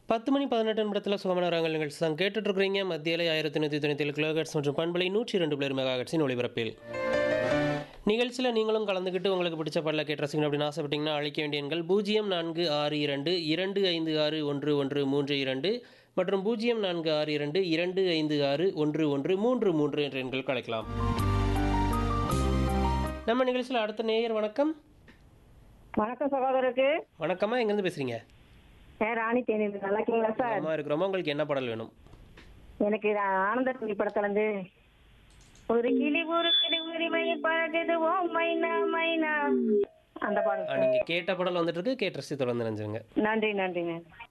பத்து மணி பதினெட்டு நிமிடத்தில் சோமனராங்கல் நிகழ்ச்சி தான் கேட்டுட்டு இருக்கிறீங்க மத்தியில ஆயிரத்தி நூற்றி தொண்ணூற்றி ஏழு கிலோஹெட்ஸ் மற்றும் பண்பலை நூற்றி ரெண்டு பிளேர் மெகாஹெட்ஸின் ஒளிபரப்பில் நிகழ்ச்சியில் நீங்களும் கலந்துக்கிட்டு உங்களுக்கு பிடிச்ச பாடல கேட்டு ரசிக்கணும் அப்படின்னு ஆசைப்பட்டீங்கன்னா அழைக்க வேண்டிய எண்கள் பூஜ்ஜியம் நான்கு ஆறு இரண்டு இரண்டு ஐந்து ஆறு ஒன்று ஒன்று மூன்று இரண்டு மற்றும் பூஜ்ஜியம் நான்கு ஆறு இரண்டு இரண்டு ஐந்து ஆறு ஒன்று ஒன்று மூன்று மூன்று என்ற எண்களுக்கு அழைக்கலாம் நம்ம நிகழ்ச்சியில் அடுத்த நேயர் வணக்கம் வணக்கம் சகோதரருக்கு வணக்கம்மா எங்கேருந்து பேசுறீங்க ஏ ராணி தேனி நல்லா இருக்கீங்களா சார் அம்மா இருக்கிறோமா உங்களுக்கு என்ன பாடல் வேணும் எனக்கு இது ஆனந்த துணி படத்துல இருந்து ஒரு கிளி ஒரு கிளி உரிமை பழகுது ஓ மைனா மைனா அந்த பாடம் நீங்கள் கேட்ட பாடல் வந்துட்டு இருக்கு கேட்டு ரசி தொடர்ந்து நினைஞ்சிருங்க நன்றி நன்றி நன்றி